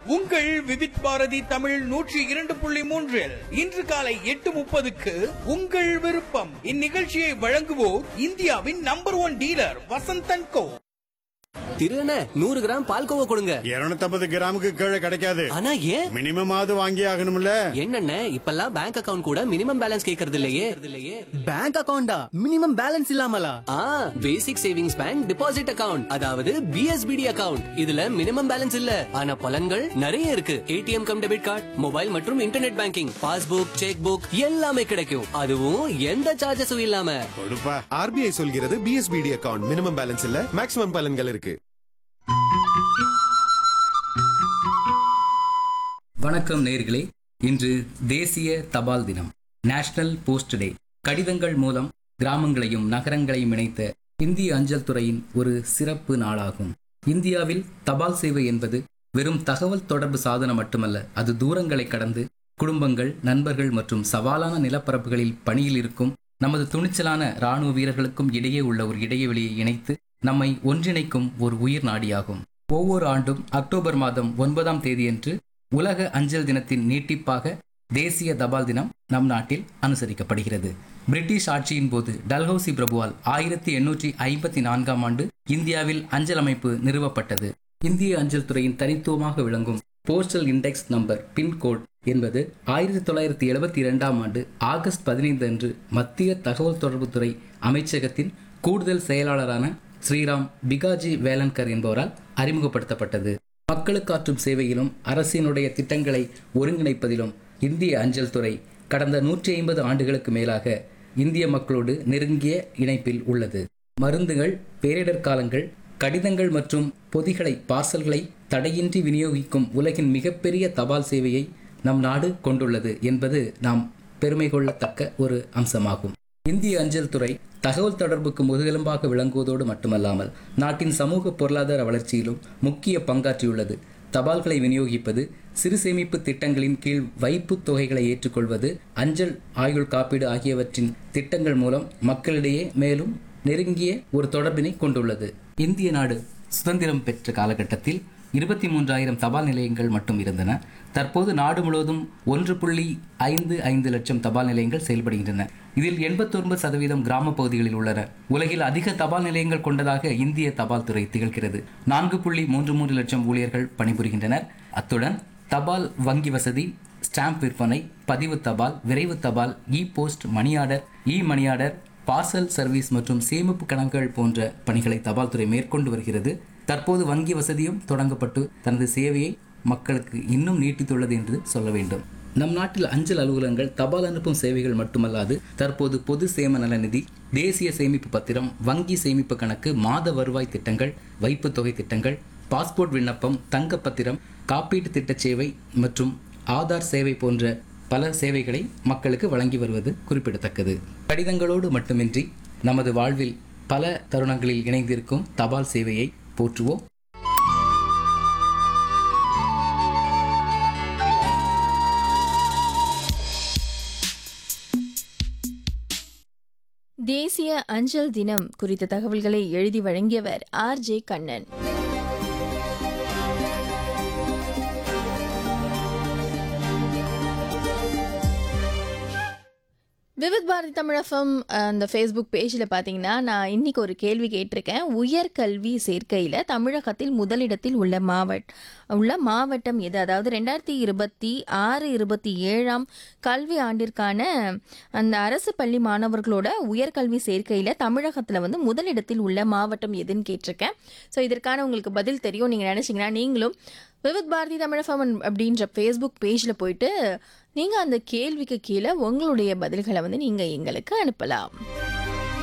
உங்கள் விவித் பாரதி தமிழ் நூற்றி இரண்டு புள்ளி மூன்றில் இன்று காலை எட்டு முப்பதுக்கு உங்கள் விருப்பம் இந்நிகழ்ச்சியை வழங்குவோர் இந்தியாவின் number one dealer Vasanthan Co திருண்ண நூறு கிராம் பால்கோவா கொடுங்க இருநூத்தம்பது கிராமுக்கு கீழே கிடைக்காது ஆனா ஏன் மினிமம் ஆவது வாங்கி ஆகணும்ல என்னண்ணே இப்பெல்லாம் பேங்க் அக்கவுண்ட் கூட மினிமம் பேலன்ஸ் கேக்குறது இல்லையே இல்லையே பேங்க் அக்கவுண்டா மினிமம் பேலன்ஸ் இல்லாமலா ஆ basic savings bank deposit account அதாவது பிஎஸ்பிடி அக்கவுண்ட் இதுல மினிமம் பேலன்ஸ் இல்ல ஆனா பலன்கள் நிறைய இருக்கு ATM cum debit card mobile மற்றும் internet banking passbook cheque book எல்லாமே கிடைக்கும் அதுவும் எந்த சார்ஜஸும் இல்லாம கொடுப்பா ஆர்பிஐ சொல்கிறது பிஎஸ்பிடி அக்கவுண்ட் மினிமம் பேலன்ஸ் இல்ல மேக்ஸிமம் பலன்கள் இருக்கு வணக்கம் நேர்களே இன்று தேசிய தபால் தினம் நேஷனல் போஸ்ட் டே கடிதங்கள் மூலம் கிராமங்களையும் நகரங்களையும் இணைத்த இந்திய அஞ்சல் துறையின் ஒரு சிறப்பு நாளாகும் இந்தியாவில் தபால் சேவை என்பது வெறும் தகவல் தொடர்பு சாதனம் மட்டுமல்ல அது தூரங்களை கடந்து குடும்பங்கள் நண்பர்கள் மற்றும் சவாலான நிலப்பரப்புகளில் பணியில் இருக்கும் நமது துணிச்சலான ராணுவ வீரர்களுக்கும் இடையே உள்ள ஒரு இடைவெளியை இணைத்து நம்மை ஒன்றிணைக்கும் ஒரு உயிர் நாடியாகும் ஒவ்வொரு ஆண்டும் அக்டோபர் மாதம் ஒன்பதாம் தேதியன்று உலக அஞ்சல் தினத்தின் நீட்டிப்பாக தேசிய தபால் தினம் நம் நாட்டில் அனுசரிக்கப்படுகிறது பிரிட்டிஷ் ஆட்சியின் போது டல்ஹௌசி பிரபுவால் ஆயிரத்தி எண்ணூற்றி ஐம்பத்தி நான்காம் ஆண்டு இந்தியாவில் அஞ்சல் அமைப்பு நிறுவப்பட்டது இந்திய அஞ்சல் துறையின் தனித்துவமாக விளங்கும் போஸ்டல் இண்டெக்ஸ் நம்பர் பின்கோட் என்பது ஆயிரத்தி தொள்ளாயிரத்தி எழுபத்தி இரண்டாம் ஆண்டு ஆகஸ்ட் பதினைந்து அன்று மத்திய தகவல் தொடர்புத்துறை அமைச்சகத்தின் கூடுதல் செயலாளரான ஸ்ரீராம் பிகாஜி வேலன்கர் என்பவரால் அறிமுகப்படுத்தப்பட்டது மக்களுக்காற்றும் சேவையிலும் அரசினுடைய திட்டங்களை ஒருங்கிணைப்பதிலும் இந்திய அஞ்சல் துறை கடந்த நூற்றி ஐம்பது ஆண்டுகளுக்கு மேலாக இந்திய மக்களோடு நெருங்கிய இணைப்பில் உள்ளது மருந்துகள் பேரிடர் காலங்கள் கடிதங்கள் மற்றும் பொதிகளை பார்சல்களை தடையின்றி விநியோகிக்கும் உலகின் மிகப்பெரிய தபால் சேவையை நம் நாடு கொண்டுள்ளது என்பது நாம் பெருமை கொள்ளத்தக்க ஒரு அம்சமாகும் இந்திய அஞ்சல் துறை தகவல் தொடர்புக்கு முதுகெலும்பாக விளங்குவதோடு மட்டுமல்லாமல் நாட்டின் சமூக பொருளாதார வளர்ச்சியிலும் முக்கிய பங்காற்றியுள்ளது தபால்களை விநியோகிப்பது சிறு சேமிப்பு திட்டங்களின் கீழ் வைப்பு தொகைகளை ஏற்றுக்கொள்வது அஞ்சல் ஆயுள் காப்பீடு ஆகியவற்றின் திட்டங்கள் மூலம் மக்களிடையே மேலும் நெருங்கிய ஒரு தொடர்பினை கொண்டுள்ளது இந்திய நாடு சுதந்திரம் பெற்ற காலகட்டத்தில் இருபத்தி மூன்றாயிரம் தபால் நிலையங்கள் மட்டும் இருந்தன தற்போது நாடு முழுவதும் ஒன்று புள்ளி ஐந்து ஐந்து லட்சம் தபால் நிலையங்கள் செயல்படுகின்றன இதில் எண்பத்தொன்பது சதவீதம் கிராம பகுதிகளில் உள்ளன உலகில் அதிக தபால் நிலையங்கள் கொண்டதாக இந்திய தபால் துறை திகழ்கிறது நான்கு புள்ளி மூன்று மூன்று லட்சம் ஊழியர்கள் பணிபுரிகின்றனர் அத்துடன் தபால் வங்கி வசதி ஸ்டாம்ப் விற்பனை பதிவு தபால் விரைவு தபால் e post money order e money order parcel service மற்றும் சேமிப்பு கணக்குகள் போன்ற பணிகளை தபால் துறை மேற்கொண்டு வருகிறது தற்போது வங்கி வசதியும் தொடங்கப்பட்டு தனது சேவையை மக்களுக்கு இன்னும் நீட்டித்துள்ளது என்று சொல்ல வேண்டும் நம் நாட்டில் அஞ்சல் அலுவலகங்கள் தபால் அனுப்பும் சேவைகள் மட்டுமல்லாது தற்போது பொது சேம நல நிதி தேசிய சேமிப்பு பத்திரம் வங்கி சேமிப்பு கணக்கு மாத வருவாய் திட்டங்கள் வைப்புத் தொகை திட்டங்கள் பாஸ்போர்ட் விண்ணப்பம் தங்க பத்திரம் காப்பீட்டு திட்ட சேவை மற்றும் ஆதார் சேவை போன்ற பல சேவைகளை மக்களுக்கு வழங்கி வருவது குறிப்பிடத்தக்கது கடிதங்களோடு மட்டுமின்றி நமது வாழ்வில் பல தருணங்களில் இணைந்திருக்கும் தபால் சேவையை போற்றுவோம் தேசிய அஞ்சல் தினம் குறித்த தகவல்களை எழுதி வழங்கியவர் ஆர் ஜே கண்ணன் விவித் பாரதி தமிழகம் அந்த ஃபேஸ்புக் பேஜில் பார்த்தீங்கன்னா நான் இன்னைக்கு ஒரு கேள்வி கேட்டிருக்கேன் உயர்கல்வி சேர்க்கையில் தமிழகத்தில் முதலிடத்தில் உள்ள மாவட் உள்ள மாவட்டம் எது அதாவது ரெண்டாயிரத்தி இருபத்தி ஆறு இருபத்தி ஏழாம் கல்வி ஆண்டிற்கான அந்த அரசு பள்ளி மாணவர்களோட உயர்கல்வி சேர்க்கையில் தமிழகத்தில் வந்து முதலிடத்தில் உள்ள மாவட்டம் எதுன்னு கேட்டிருக்கேன் ஸோ இதற்கான உங்களுக்கு பதில் தெரியும் நீங்கள் நினச்சிங்கன்னா நீங்களும் விவித் பாரதி தமிழகம் அப்படின்ற ஃபேஸ்புக் பேஜில் போயிட்டு நீங்கள் அந்த கேள்விக்கு கீழே உங்களுடைய பதில்களை வந்து நீங்கள் எங்களுக்கு அனுப்பலாம்